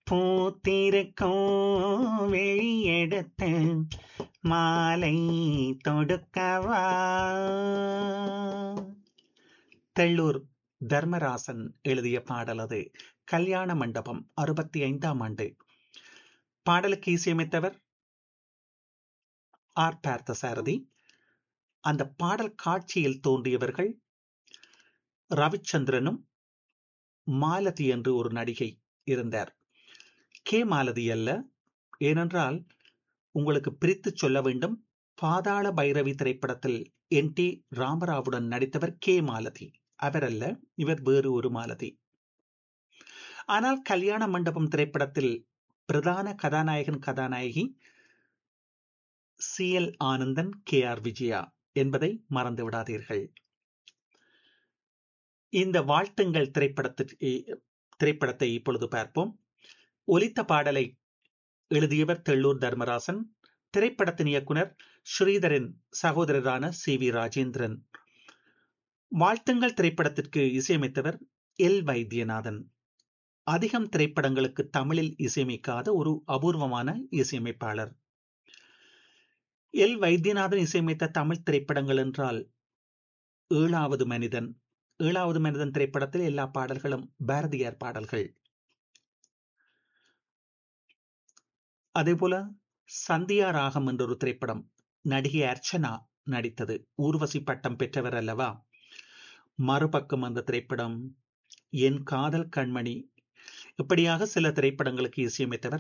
பூத்திருக்கும் வெளியெடுத்து மாலை தொடுக்கவா தெள்ளூர் தர்மராசன் எழுதிய பாடல் அது கல்யாண மண்டபம் அறுபத்தி ஐந்தாம் ஆண்டு பாடலுக்கு இசையமைத்தவர் ஆர் பார்த்தசாரதி அந்த பாடல் காட்சியில் தோன்றியவர்கள் ரவிச்சந்திரனும் மாலதி என்று ஒரு நடிகை இருந்தார் கே மாலதி அல்ல ஏனென்றால் உங்களுக்கு பிரித்து சொல்ல வேண்டும் பாதாள பைரவி திரைப்படத்தில் என் டி ராமராவுடன் நடித்தவர் கே மாலதி அவர் அல்ல இவர் வேறு ஒரு மாலதி ஆனால் கல்யாண மண்டபம் திரைப்படத்தில் பிரதான கதாநாயகன் கதாநாயகி C L Anandan K R Vijaya என்பதை மறந்து விடாதீர்கள் இந்த வாழ்த்துங்கள் திரைப்படத்திற்கு திரைப்படத்தை இப்பொழுது பார்ப்போம் ஒலித்த பாடலை எழுதியவர் தெள்ளூர் தர்மராசன் திரைப்படத்தின் இயக்குனர் ஸ்ரீதரின் சகோதரரான சி வி ராஜேந்திரன் வாழ்த்துங்கள் திரைப்படத்திற்கு இசையமைத்தவர் எல் வைத்தியநாதன் அதிகம் திரைப்படங்களுக்கு தமிழில் இசையமைக்காத ஒரு அபூர்வமான இசையமைப்பாளர் எல் வைத்தியநாதன் இசையமைத்த தமிழ் திரைப்படங்கள் என்றால் ஏழாவது மனிதன் ஏழாவது மனிதன் திரைப்படத்தில் எல்லா பாடல்களும் பாரதியார் பாடல்கள் அதே போல சந்தியா ராகம் என்ற ஒரு திரைப்படம் நடிகை அர்ச்சனா நடித்தது ஊர்வசி பட்டம் பெற்றவர் அல்லவா மறுபக்கம் அந்த திரைப்படம் என் காதல் கண்மணி இப்படியாக சில திரைப்படங்களுக்கு இசையமைத்தவர்